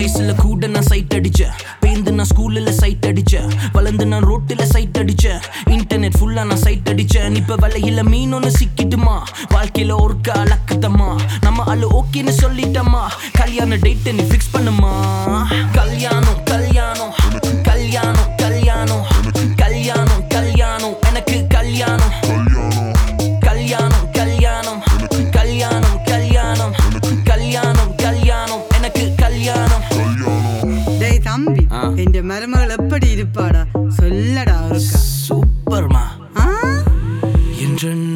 வயசுல கூட நான் சைட் அடிச்சேன் பேந்து நான் ஸ்கூல்ல சைட் அடிச்சேன் வளர்ந்து நான் ரோட்டுல சைட் அடிச்சேன் இன்டர்நெட் ஃபுல்லா நான் சைட் அடிச்சேன் இப்ப வலையில மீன் ஒண்ணு சிக்கிட்டுமா வாழ்க்கையில ஒரு கலக்குதம்மா நம்ம ஆளு ஓகேன்னு சொல்லிட்டம்மா கல்யாண டேட் நீ ஃபிக்ஸ் பண்ணுமா கல்யாணம் கல்யாணம் கல்யாணம் கல்யாணம் கல்யாணம் கல்யாணம் எனக்கு கல்யாணம் கல்யாணம் கல்யாணம் கல்யாணம் கல்யாணம் கல்யாணம் கல்யாணம் எனக்கு கல்யாணம் டேய் தம்பி ஆ. என் மருமகள் எப்படி இருப்பாடா சொல்லடா அவருக்கா சூப்பர்மா ஆ என்று